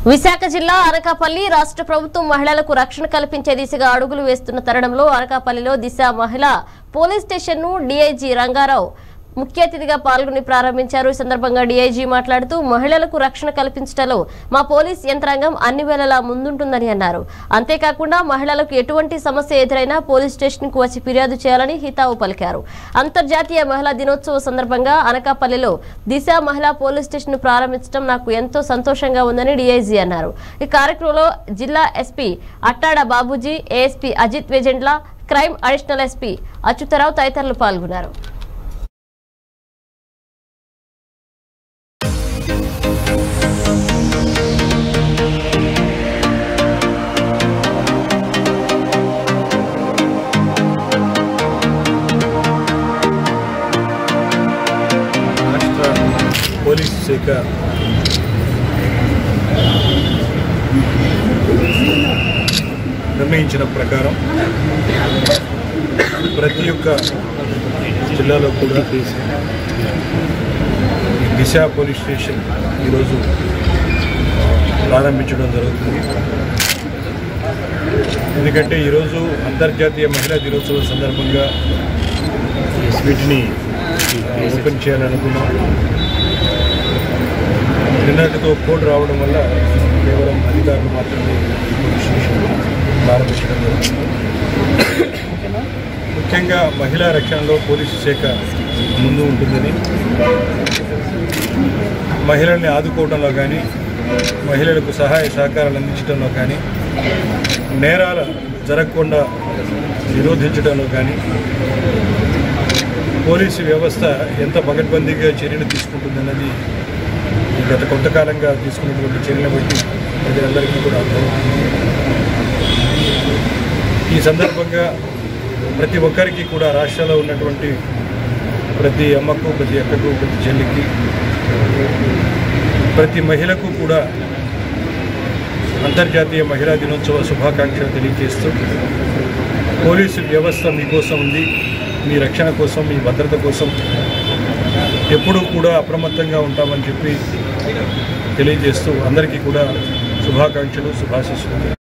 విశాఖ జిల్లా అనకాపల్లి రాష్ట్ర ప్రభుత్వం మహిళలకు రక్షణ కల్పించే దిశగా అడుగులు వేస్తున్న తరుణంలో అనకాపల్లిలో దిశ మహిళా పోలీస్ స్టేషన్ ను డీఐజీ రంగారావు ముఖ్య అతిథిగా పాల్గొని ప్రారంభించారు ఈ సందర్భంగా డీఐజీ మాట్లాడుతూ మహిళలకు రక్షణ కల్పించడంలో మా పోలీస్ యంత్రాంగం అన్ని వేళలా ముందుంటుందని అన్నారు అంతేకాకుండా మహిళలకు ఎటువంటి సమస్య ఎదురైనా పోలీస్ స్టేషన్ కు వచ్చి ఫిర్యాదు చేయాలని హితావు పలికారు అంతర్జాతీయ మహిళా దినోత్సవ సందర్భంగా అనకాపల్లిలో దిశ మహిళా పోలీస్ స్టేషన్ ను ప్రారంభించడం నాకు ఎంతో సంతోషంగా ఉందని డీఐజీ అన్నారు ఈ కార్యక్రమంలో జిల్లా SP Attada Babuji ASP Ajith Vejendla crime additional SP Achyutarao తదితరులు పాల్గొన్నారు రాష్ట్ర పోలీస్ శాఖ నిర్ణయించిన ప్రకారం ప్రతి ఒక్క జిల్లాలో కూడా ఈ దిశ పోలీస్ స్టేషన్ ఈరోజు ప్రారంభించడం జరుగుతుంది ఎందుకంటే ఈరోజు అంతర్జాతీయ మహిళా దినోత్సవం సందర్భంగా వీటిని ఓపెన్ చేయాలనుకున్నాం నిన్నటితో కోడ్ రావడం వల్ల కేవలం అధికారులు మాత్రమే ఈ పోలీస్ స్టేషన్ ప్రారంభించడం జరుగుతుంది ముఖ్యంగా మహిళా రక్షణలో పోలీసు శాఖ ముందు ఉంటుందని మహిళల్ని ఆదుకోవడంలో కానీ మహిళలకు సహాయ సహకారాలు అందించడంలో కానీ నేరాలు జరగకుండా నిరోధించడంలో కానీ పోలీసు వ్యవస్థ ఎంత పకడ్బందీగా చర్యలు తీసుకుంటుందన్నది ఈ గత కొంతకాలంగా తీసుకున్నటువంటి చర్యలను బట్టి ప్రజలందరికీ కూడా అర్థమవుతుంది ఈ సందర్భంగా ప్రతి ఒక్కరికి కూడా రాష్ట్రంలో ఉన్నటువంటి ప్రతి అమ్మకు ప్రతి అక్కకు ప్రతి చెల్లికి ప్రతి మహిళకు కూడా అంతర్జాతీయ మహిళా దినోత్సవ శుభాకాంక్షలు తెలియజేస్తూ పోలీసు వ్యవస్థ మీకోసం ఉంది మీ రక్షణ కోసం మీ భద్రత కోసం ఎప్పుడూ కూడా అప్రమత్తంగా ఉంటామని చెప్పి తెలియజేస్తూ అందరికీ కూడా శుభాకాంక్షలు శుభాశిస్సులు